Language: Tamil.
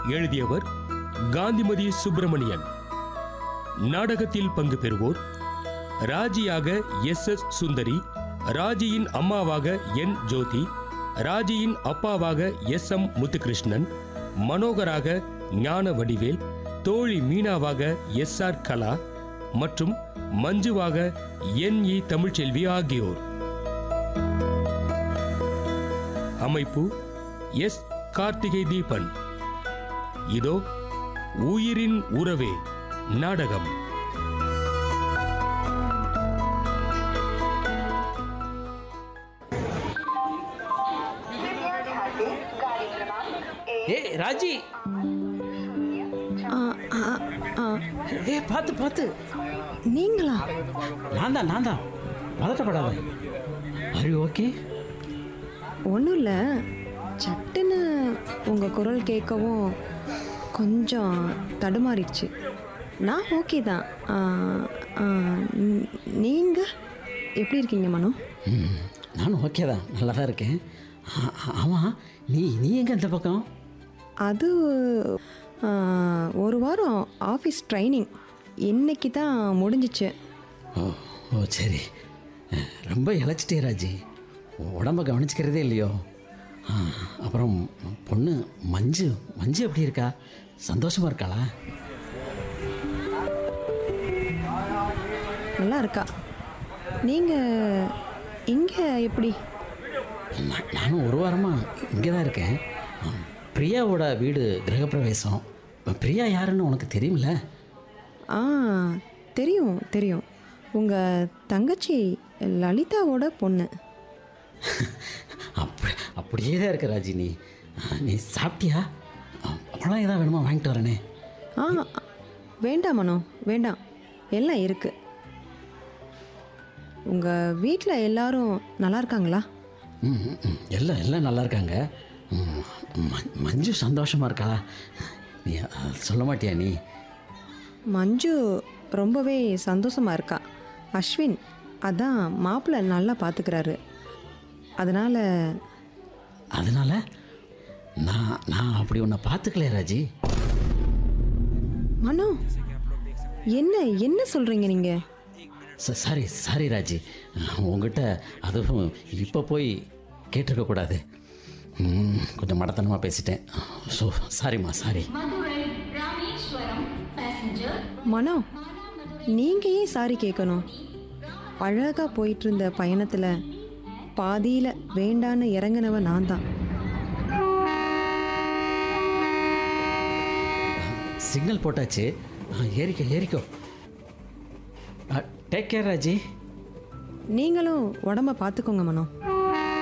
எழுதியவர் காந்திமதி சுப்பிரமணியன் நாடகத்தில் பங்கு பெறுவோர் ராஜியாக எஸ் எஸ் சுந்தரி ராஜியின் அம்மாவாக என் ஜோதி ராஜியின் அப்பாவாக எஸ் எம் முத்துகிருஷ்ணன் மனோகராக ஞான வடிவேல் தோழி மீனாவாக எஸ் ஆர் கலா மற்றும் மஞ்சுவாக என் இ தமிழ்ச்செல்வி ஆகியோர் அமைப்பு எஸ் கார்த்திகை தீபன் இதோ உயிரின் உறவே நாடகம் ஏ ராஜி ஆ, ஆ, ஆ, ஏ பார்த்து பார்த்து நீங்களா நான் தான் நான் தான் பதட்டப்படாத are you ஓகே ஒன்றும் இல்லை சட்டுன்னு உங்கள் குரல் கேட்கவும் கொஞ்சம் தடுமாறிடுச்சு நான் ஓகே தான் நீங்கள் எப்படி இருக்கீங்க மனோ ம் நானும் ஓகே தான் நல்லா தான் இருக்கேன் ஆ- ஆ- ஆமாம் நீ நீ எங்கே இந்த பக்கம் அது ஆ, ஒரு வாரம் ஆஃபீஸ் ட்ரைனிங் இன்னைக்கு தான் முடிஞ்சிச்சு ஓ ஓ சரி அஹ், ரொம்ப இழைச்சிட்டே ராஜி உடம்ப கவனிச்சுக்கிறதே இல்லையோ ஆ, அப்புறம் பொண்ணு மஞ்சு மஞ்சு எப்படி இருக்கா சந்தோஷமா இருக்காளா நல்லா இருக்கா நீங்கள் இங்கே எப்படி நான் நானும் ஒரு வாரமாக இங்கே தான் இருக்கேன் ஆ, பிரியாவோட வீடு கிரகப்பிரவேசம் பிரியா யாருன்னு உனக்கு தெரியுமில்ல ஆ தெரியும் தெரியும் உங்கள் தங்கச்சி லலிதாவோட பொண்ணு அப்படி அப்படியே தான் இருக்க ராஜி நீ ஆ, நீ சாப்பிட்டியா ஆ, பழம் ஏதாவது வேணுமா வாங்கிட்டு வரேனே ஆ வேண்டாம் மனோ வேண்டாம் எல்லாம் இருக்கு உங்கள் வீட்டில் எல்லாரும் நல்லா இருக்காங்களா ம் ம், ம். எல்லாம் எல்லாம் நல்லா இருக்காங்க ம், ம- மஞ்சு சந்தோஷமாக இருக்காளா நீ அஹ், சொல்ல மாட்டியா நீ மஞ்சு ரொம்பவே சந்தோஷமாக இருக்கா அஸ்வின் அதான் மாப்பிள்ளை நல்லா பார்த்துக்கிறாரு அதனால் அதனால நான் நான் அப்படி உன்னை பார்த்துக்கலையே ராஜி மனோ என்ன என்ன சொல்கிறீங்க நீங்கள் ச- சாரி சாரி ராஜி உங்ககிட்ட அதுவும் இப்போ போய் கேட்டிருக்கக்கூடாது ம், கொஞ்சம் மடத்தனமாக பேசிட்டேன் ஸோ சாரிம்மா சாரி மதுரை ராமேஸ்வரம் பேசஞ்சர் மனோ நீங்கள் ஏன் சாரி கேட்கணும் அழகாக போயிட்டு இருந்த பயணத்தில் பாதியில் வேண்டான்னு இறங்கினவ நான் தான் சிக்னல் போட்டாச்சு ஆ, ஏறிக்கோ ஏறிக்கோ டேக் கேர் ராஜி நீங்களும் உடம்ப பார்த்துக்கோங்க மனோ